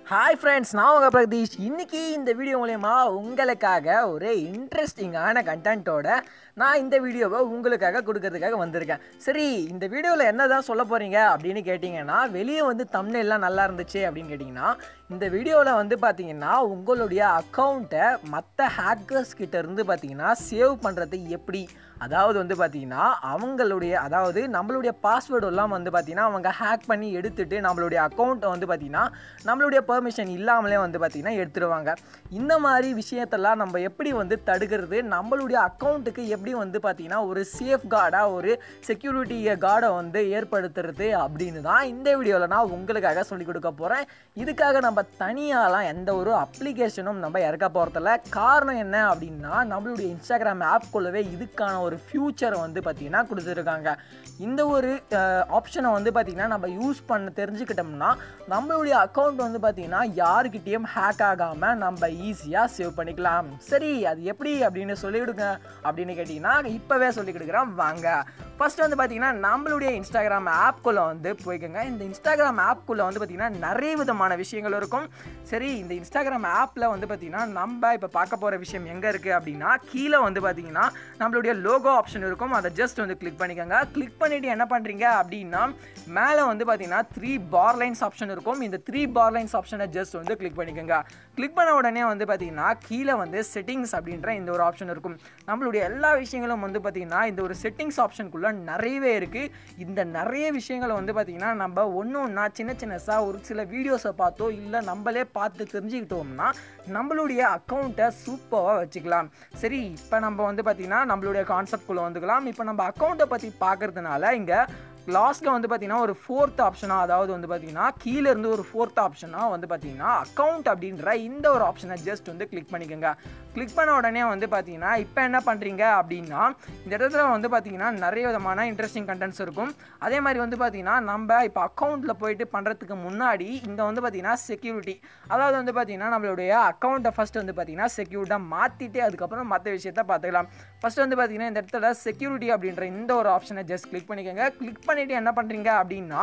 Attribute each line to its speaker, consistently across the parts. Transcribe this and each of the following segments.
Speaker 1: hi friends நான் உங்கள் பிரதீஷ் இன்னைக்கு இந்த வீடியோ மூலயமா உங்களுக்காக ஒரு இன்ட்ரெஸ்டிங்கான கண்டென்ட்டோட நான் இந்த வீடியோவை உங்களுக்காக கொடுக்கறதுக்காக வந்திருக்கேன் சரி இந்த வீடியோவில் என்ன தான் சொல்ல போகிறீங்க அப்படின்னு கேட்டிங்கன்னா வெளியே வந்து thumbnail-லாம் நல்லா இருந்துச்சு அப்படின்னு கேட்டிங்கன்னா இந்த வீடியோவில் வந்து பார்த்தீங்கன்னா உங்களுடைய அக்கௌண்ட்டை மற்ற ஹேக்கர்ஸ் கிட்ட இருந்து பார்த்தீங்கன்னா சேவ் பண்ணுறது எப்படி அதாவது வந்து பார்த்தீங்கன்னா அவங்களுடைய அதாவது நம்மளுடைய பாஸ்வேர்டு எல்லாம் வந்து பார்த்தீங்கன்னா அவங்க ஹேக் பண்ணி எடுத்துட்டு நம்மளுடைய அக்கௌண்ட்டை வந்து பார்த்தீங்கன்னா நம்மளுடைய பெர்மிஷன் இல்லாமலே வந்து பார்த்தீங்கன்னா எடுத்துருவாங்க இந்த மாதிரி விஷயத்தெல்லாம் நம்ம எப்படி வந்து தடுக்கிறது நம்மளுடைய அக்கௌண்ட்டுக்கு எப்படி வந்து பார்த்தீங்கன்னா ஒரு சேஃப் கார்டாக ஒரு செக்யூரிட்டி கார்டை வந்து ஏற்படுத்துறது அப்படின்னு தான் இந்த வீடியோவில் நான் உங்களுக்காக சொல்லிக் கொடுக்க போகிறேன் இதுக்காக நம்ம தனியாலாம் எந்த ஒரு அப்ளிகேஷனும் நம்ம இறக்க போகிறதில்ல காரணம் என்ன அப்படின்னா நம்மளுடைய இன்ஸ்டாகிராம் ஆப்குள்ளவே இதுக்கான ஒரு ஃபியூச்சரை வந்து பார்த்திங்கன்னா கொடுத்துருக்காங்க இந்த ஒரு ஆப்ஷனை வந்து பார்த்திங்கன்னா நம்ம யூஸ் பண்ண தெரிஞ்சுக்கிட்டோம்னா நம்மளுடைய அக்கௌண்ட் வந்து பார்த்திங்கன்னா யாருக்கிட்டேயும் ஹேக் ஆகாமல் நம்ம ஈஸியாக சேவ் பண்ணிக்கலாம் சரி அது எப்படி அப்படின்னு சொல்லிவிடுங்க அப்படின்னு கேட்டிங்கன்னா இப்போவே சொல்லி கொடுக்குறேன் வாங்க ஃபர்ஸ்ட் வந்து பார்த்தீங்கன்னா நம்மளுடைய இன்ஸ்டாகிராம் ஆப்குள்ளே வந்து போய்க்கோங்க இந்த இன்ஸ்டாகிராம் ஆப்குள்ளே வந்து பார்த்திங்கன்னா நிறைய விதமான விஷயங்கள் இருக்கும் சரி இந்த இன்ஸ்டாகிராம் ஆப்பில் வந்து பார்த்திங்கன்னா நம்ம இப்போ பார்க்க போகிற விஷயம் எங்கே இருக்குது அப்படின்னா கீழே வந்து பார்த்திங்கன்னா நம்மளுடைய லோகோ ஆப்ஷன் இருக்கும் அதை ஜஸ்ட் வந்து கிளிக் பண்ணிக்கோங்க கிளிக் பண்ணிவிட்டு என்ன பண்ணுறீங்க அப்படின்னா மேலே வந்து பார்த்திங்கன்னா த்ரீ பார் லைன்ஸ் ஆப்ஷன் இருக்கும் இந்த த்ரீ பார் லைன்ஸ் ஆப்ஷனை ஜஸ்ட் வந்து கிளிக் பண்ணிக்கோங்க கிளிக் பண்ண உடனே வந்து பார்த்திங்கன்னா கீழே வந்து செட்டிங்ஸ் அப்படின்ற இந்த ஒரு ஆப்ஷன் இருக்கும் நம்மளுடைய எல்லா விஷயங்களும் வந்து பார்த்திங்கன்னா இந்த ஒரு செட்டிங்ஸ் ஆப்ஷனுக்குள்ளே நிறையவே இருக்குது இந்த நிறைய விஷயங்களை வந்து பார்த்திங்கன்னா நம்ம ஒன்று ஒன்றா சின்ன சின்னஸாக ஒரு சில வீடியோஸை பார்த்தோ இல்லை நம்மளே பார்த்து தெரிஞ்சுக்கிட்டோம்னா நம்மளுடைய அக்கௌண்ட்டை சூப்பராக வச்சுக்கலாம் சரி இப்போ நம்ம வந்து பார்த்திங்கன்னா நம்மளுடைய கான்செப்ட்குள்ளே வந்துக்கலாம் இப்போ நம்ம அக்கௌண்ட்டை பற்றி பார்க்குறதுனால இங்கே லாஸ்ட்டில் வந்து பார்த்தீங்கன்னா ஒரு ஃபோர்த் ஆப்ஷனாக அதாவது வந்து பார்த்தீங்கன்னா கீழே இருந்து ஒரு ஃபோர்த் ஆப்ஷனாக வந்து பார்த்தீங்கன்னா அக்கௌண்ட் அப்படின்ற இந்த ஒரு ஆப்ஷனை ஜஸ்ட் வந்து கிளிக் பண்ணிக்கோங்க கிளிக் பண்ண உடனே வந்து பார்த்தீங்கன்னா இப்போ என்ன பண்ணுறீங்க அப்படின்னா இந்த இடத்துல வந்து பார்த்தீங்கன்னா நிறைய விதமான இன்ட்ரெஸ்டிங் கண்டென்ட்ஸ் இருக்கும் அதே மாதிரி வந்து பார்த்தீங்கன்னா நம்ம இப்போ அக்கௌண்ட்டில் போயிட்டு பண்ணுறதுக்கு முன்னாடி இங்கே வந்து பார்த்தீங்கன்னா செக்யூரிட்டி அதாவது வந்து பார்த்தீங்கன்னா நம்மளுடைய அக்கௌண்ட்டை ஃபஸ்ட் வந்து பார்த்தீங்கன்னா செக்யூர்டாக மாற்றிட்டு அதுக்கப்புறம் மற்ற விஷயத்த பார்த்துக்கலாம் ஃபஸ்ட் வந்து பார்த்தீங்கன்னா இந்த இடத்துல செக்யூரிட்டி அப்படின்ற இந்த ஒரு ஆப்ஷனை ஜஸ்ட் கிளிக் பண்ணிக்கோங்க கிளிக் பண்ணிவிட்டு என்ன பண்ணுறீங்க அப்படின்னா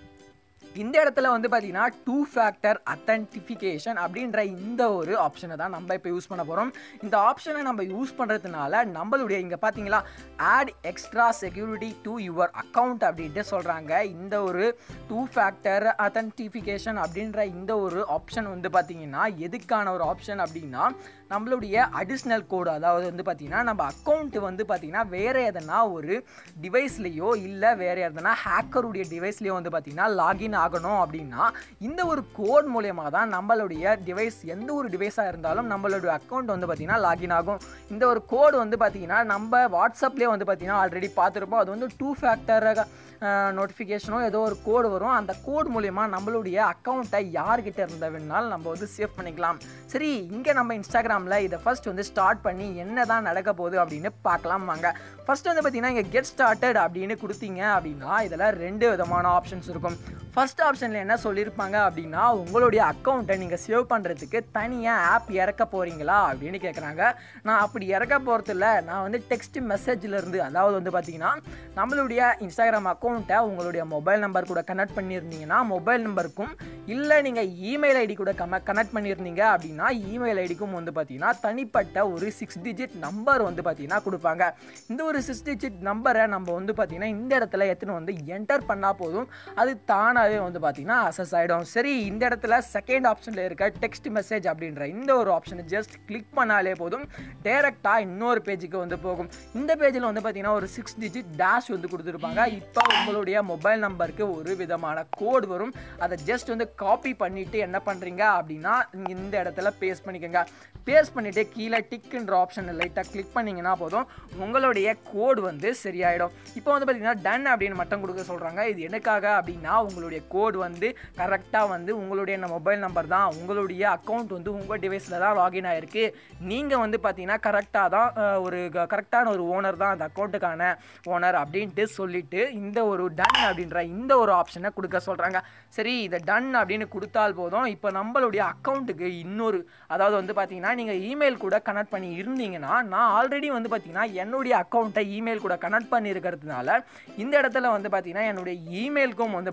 Speaker 1: இந்த இடத்துல வந்து பார்த்தீங்கன்னா டூ ஃபேக்டர் அத்தன்டிஃபிகேஷன் அப்படின்ற இந்த ஒரு ஆப்ஷனை தான் நம்ம இப்போ யூஸ் பண்ண போகிறோம் இந்த ஆப்ஷனை நம்ம யூஸ் பண்ணுறதுனால நம்மளுடைய இங்கே பார்த்தீங்களா add extra security to your account அப்படின்ட்டு சொல்கிறாங்க இந்த ஒரு டூ ஃபேக்டர் அத்தன்டிஃபிகேஷன் அப்படின்ற இந்த ஒரு ஆப்ஷன் வந்து பார்த்தீங்கன்னா எதுக்கான ஒரு ஆப்ஷன் அப்படின்னா நம்மளுடைய அடிஷ்னல் கோடு அதாவது வந்து பார்த்தீங்கன்னா நம்ம அக்கௌண்ட்டு வந்து பார்த்தீங்கன்னா வேறு எதனா ஒரு டிவைஸ்லேயோ இல்லை வேறு எதனா ஹேக்கருடைய டிவைஸ்லேயோ வந்து பார்த்தீங்கன்னா லாகின் ஆகணும் அப்படின்னா இந்த ஒரு கோட் மூலயமா தான் நம்மளுடைய டிவைஸ் எந்த ஒரு டிவைஸாக இருந்தாலும் நம்மளுடைய அக்கௌண்ட் வந்து பார்த்தீங்கன்னா லாகின் ஆகும் இந்த ஒரு கோடு வந்து பார்த்தீங்கன்னா நம்ம வாட்ஸ்அப்லேயே வந்து பார்த்தீங்கன்னா ஆல்ரெடி பார்த்துருப்போம் அது வந்து டூ ஃபேக்டர் நோட்டிஃபிகேஷனோ ஏதோ ஒரு கோடு வரும் அந்த கோட் மூலயமா நம்மளுடைய அக்கௌண்ட்டை யார்கிட்ட இருந்த வேணாலும் நம்ம வந்து சேவ் பண்ணிக்கலாம் சரி இங்கே நம்ம இன்ஸ்டாகிராமில் இதை ஃபஸ்ட் வந்து ஸ்டார்ட் பண்ணி என்ன தான் நடக்க போகுது அப்படின்னு பார்க்கலாம் வாங்க ஃபஸ்ட் வந்து பார்த்தீங்கன்னா இங்கே கெட் ஸ்டார்டட் அப்படின்னு கொடுத்தீங்க அப்படின்னா இதில் ரெண்டு விதமான ஆப்ஷன்ஸ் இருக்கும் ஃபர்ஸ்ட் ஆப்ஷனில் என்ன சொல்லியிருப்பாங்க அப்படின்னா உங்களுடைய அக்கௌண்ட்டை நீங்கள் சேவ் பண்ணுறதுக்கு தனியாக ஆப் இறக்க போகிறீங்களா அப்படின்னு கேட்குறாங்க நான் அப்படி இறக்க போகிறதில்ல நான் வந்து டெக்ஸ்ட் மெசேஜில் அதாவது வந்து பார்த்தீங்கன்னா நம்மளுடைய இன்ஸ்டாகிராம் அக்கௌண்ட்டை உங்களுடைய மொபைல் நம்பர் கூட கனெக்ட் பண்ணியிருந்தீங்கன்னா மொபைல் நம்பருக்கும் இல்லை நீங்கள் இமெயில் ஐடி கூட கம கனெக்ட் பண்ணியிருந்தீங்க அப்படின்னா இமெயில் ஐடிக்கும் வந்து பார்த்தீங்கன்னா தனிப்பட்ட ஒரு சிக்ஸ் டிஜிட் நம்பர் வந்து பார்த்தீங்கன்னா கொடுப்பாங்க இந்த ஒரு சிக்ஸ் டிஜிட் நம்பரை நம்ம வந்து பார்த்தீங்கன்னா இந்த இடத்துல எத்தனை வந்து என்டர் பண்ணால் போதும் அது தானாகவே வந்து பார்த்தீங்கன்னா அசஸ் ஆகிடும் சரி இந்த இடத்துல செகண்ட் ஆப்ஷனில் இருக்க டெக்ஸ்ட் மெசேஜ் அப்படின்ற இந்த ஒரு ஆப்ஷனை ஜஸ்ட் கிளிக் பண்ணாலே போதும் டேரெக்டாக இன்னொரு பேஜுக்கு வந்து போகும் இந்த பேஜில் வந்து பார்த்தீங்கன்னா ஒரு சிக்ஸ் டிஜிட் டேஷ் வந்து கொடுத்துருப்பாங்க இப்போ உங்களுடைய மொபைல் நம்பருக்கு ஒரு விதமான கோடு வரும் அதை ஜஸ்ட் வந்து காப்பி பண்ணிவிட்டு என்ன பண்ணுறீங்க அப்படின்னா நீங்க இந்த இடத்துல பேஸ்ட் பண்ணிக்கோங்க பேஸ்ட் பண்ணிவிட்டு கீழே டிக்குன்ற ஆப்ஷனை லைட்டாக கிளிக் பண்ணிங்கன்னா போதும் உங்களுடைய கோடு வந்து சரியாயிடும் இப்போ வந்து பார்த்தீங்கன்னா டன் அப்படின்னு மட்டும் கொடுக்க சொல்கிறாங்க இது எனக்காக அப்படின்னா உங்களுடைய கோடு வந்து கரெக்டாக வந்து உங்களுடைய மொபைல் நம்பர் தான் உங்களுடைய அக்கௌண்ட் வந்து உங்கள் டிவைஸில் தான் லாகின் ஆகிருக்கு நீங்கள் வந்து பார்த்தீங்கன்னா கரெக்டாக தான் அஹ், ஒரு கரெக்டான ஒரு ஓனர் தான் அந்த அக்கௌண்ட்டுக்கான ஓனர் அப்படின்ட்டு சொல்லிட்டு இந்த ஒரு டன் அப்படின்ற இந்த ஒரு ஆப்ஷனை கொடுக்க சொல்கிறாங்க சரி இதை டன் அப்படின்னு கொடுத்தால் போதும் இப்போ நம்மளுடைய அக்கௌண்ட்டுக்கு இன்னொரு அதாவது வந்து பார்த்தீங்கன்னா நீங்கள் இமெயில் கூட கனெக்ட் பண்ணி இருந்தீங்கன்னா நான் ஆல்ரெடி வந்து பார்த்தீங்கன்னா என்னுடைய அக்கௌண்ட்டை இமெயில் கூட கனெக்ட் பண்ணி இருக்கிறதுனால இந்த இடத்துல வந்து பார்த்தீங்கன்னா என்னுடைய இமெயிலுக்கும் வந்து பார்த்தீங்கன்னா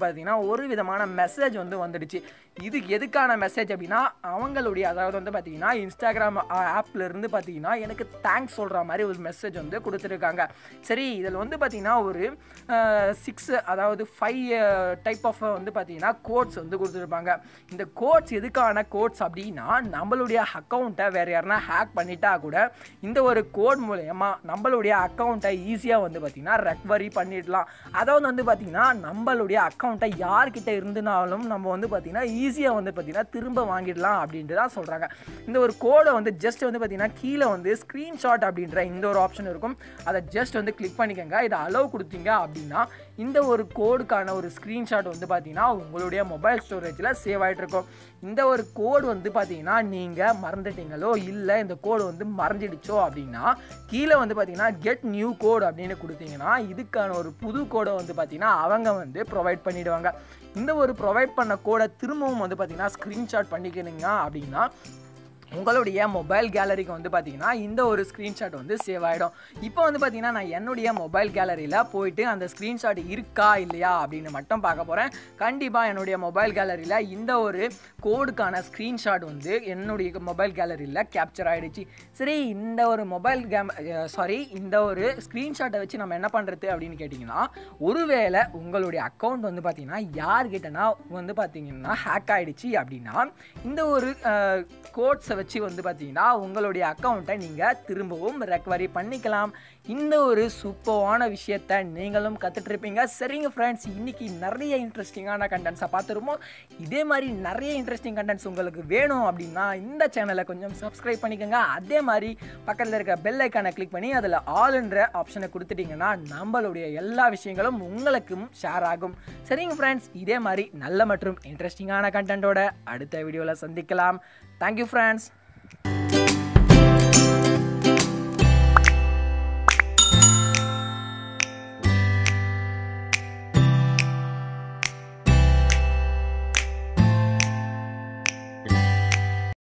Speaker 1: ஒரு விதமான மெசேஜ் வந்து வந்துடுச்சு இது எதுக்கான மெசேஜ் அப்படின்னா அவங்களுடைய அதாவது வந்து பார்த்தீங்கன்னா இன்ஸ்டாகிராம் ஆப்ல இருந்து பார்த்தீங்கன்னா எனக்கு தேங்க்ஸ் சொல்கிற மாதிரி ஒரு மெசேஜ் வந்து கொடுத்துருக்காங்க சரி இதில் வந்து பார்த்தீங்கன்னா ஒரு சிக்ஸ் அதாவது ஃபைவ் டைப் ஆஃப் வந்து பார்த்தீங்கன்னா கோட்ஸ் வந்து கொடுத்துருப்பாங்க இந்த கோட்ஸ் எதுக்கான கோட்ஸ் அப்படின்னா நம்மளுடைய அக்கௌண்ட்டை வேறு யாருனா ஹேக் பண்ணிட்டா கூட இந்த ஒரு கோட் மூலயமா நம்மளுடைய அக்கௌண்ட்டை ஈஸியாக வந்து பார்த்திங்கன்னா ரெக்கவரி பண்ணிடலாம் அதாவது வந்து பார்த்திங்கன்னா நம்மளுடைய அக்கௌண்ட்டை யார்கிட்ட இருந்துனாலும் நம்ம வந்து பார்த்திங்கன்னா ஈஸியாக வந்து பார்த்திங்கன்னா திரும்ப வாங்கிடலாம் அப்படின்ட்டு தான் சொல்கிறாங்க இந்த ஒரு கோடை வந்து ஜஸ்ட் வந்து பார்த்திங்கன்னா கீழே வந்து ஸ்க்ரீன்ஷாட் அப்படின்ற இந்த ஒரு ஆப்ஷன் இருக்கும் அதை ஜஸ்ட் வந்து கிளிக் பண்ணிக்கோங்க இதை அலோவ் கொடுத்தீங்க அப்படின்னா இந்த ஒரு கோடுக்கான ஒரு ஸ்க்ரீன்ஷாட் வந்து பார்த்தீங்கன்னா உங்களுடைய மொபைல் ஸ்டோரேஜில் சேவ் ஆகிட்டு இருக்கும் இந்த ஒரு கோடு வந்து பார்த்தீங்கன்னா நீங்கள் மறந்துட்டீங்களோ இல்லை இந்த கோடு வந்து மறைஞ்சிடுச்சோ அப்படின்னா கீழே வந்து பார்த்தீங்கன்னா கெட் நியூ கோட் அப்படின்னு கொடுத்தீங்கன்னா இதுக்கான ஒரு புது கோடை வந்து பார்த்தீங்கன்னா அவங்க வந்து ப்ரொவைட் பண்ணிடுவாங்க இந்த ஒரு ப்ரொவைட் பண்ண கோடை திரும்பவும் வந்து பார்த்தீங்கன்னா ஸ்க்ரீன்ஷாட் பண்ணிக்கிறீங்க அப்படின்னா உங்களுடைய மொபைல் கேலரிக்கு வந்து பார்த்தீங்கன்னா இந்த ஒரு ஸ்க்ரீன்ஷாட் வந்து சேவ் ஆகிடும் இப்போ வந்து பார்த்தீங்கன்னா நான் என்னுடைய மொபைல் கேலரியில் போயிட்டு அந்த ஸ்க்ரீன்ஷாட் இருக்கா இல்லையா அப்படின்னு மட்டும் பார்க்க போகிறேன் கண்டிப்பாக என்னுடைய மொபைல் கேலரியில் இந்த ஒரு கோடுக்கான ஸ்க்ரீன்ஷாட் வந்து என்னுடைய மொபைல் கேலரியில் கேப்சர் ஆகிடுச்சு சரி இந்த ஒரு மொபைல் கேம் சாரி இந்த ஒரு ஸ்க்ரீன்ஷாட்டை வச்சு நம்ம என்ன பண்ணுறது அப்படின்னு கேட்டிங்கன்னா ஒருவேளை உங்களுடைய அக்கௌண்ட் வந்து பார்த்தீங்கன்னா யார்கிட்டனா வந்து பார்த்தீங்கன்னா ஹேக் ஆகிடுச்சு அப்படின்னா இந்த ஒரு கோட்ஸை வச்சு வந்து பார்த்தீங்கன்னா உங்களுடைய அக்கௌண்ட்டை நீங்கள் திரும்பவும் ரெக்கவரி பண்ணிக்கலாம் இந்த ஒரு சூப்பரான விஷயத்த நீங்களும் கற்றுட்ருப்பீங்க சரிங்க ஃப்ரெண்ட்ஸ் இன்றைக்கி நிறைய இன்ட்ரெஸ்டிங்கான கண்டென்ட்ஸை பார்த்துருப்போம் இதே மாதிரி நிறைய இன்ட்ரெஸ்டிங் கண்டென்ட்ஸ் உங்களுக்கு வேணும் அப்படின்னா இந்த சேனலை கொஞ்சம் சப்ஸ்கிரைப் பண்ணிக்கோங்க அதே மாதிரி பக்கத்தில் இருக்க பெல் ஐக்கானை கிளிக் பண்ணி அதில் ஆல்ன்ற ஆப்ஷனை கொடுத்துட்டிங்கன்னா நம்மளுடைய எல்லா விஷயங்களும் உங்களுக்கும் ஷேர் ஆகும் சரிங்க ஃப்ரெண்ட்ஸ் இதே மாதிரி நல்ல மற்றும் இன்ட்ரெஸ்டிங்கான கண்டென்ட்டோட அடுத்த வீடியோவில் சந்திக்கலாம் தேங்க்யூ ஃப்ரெண்ட்ஸ்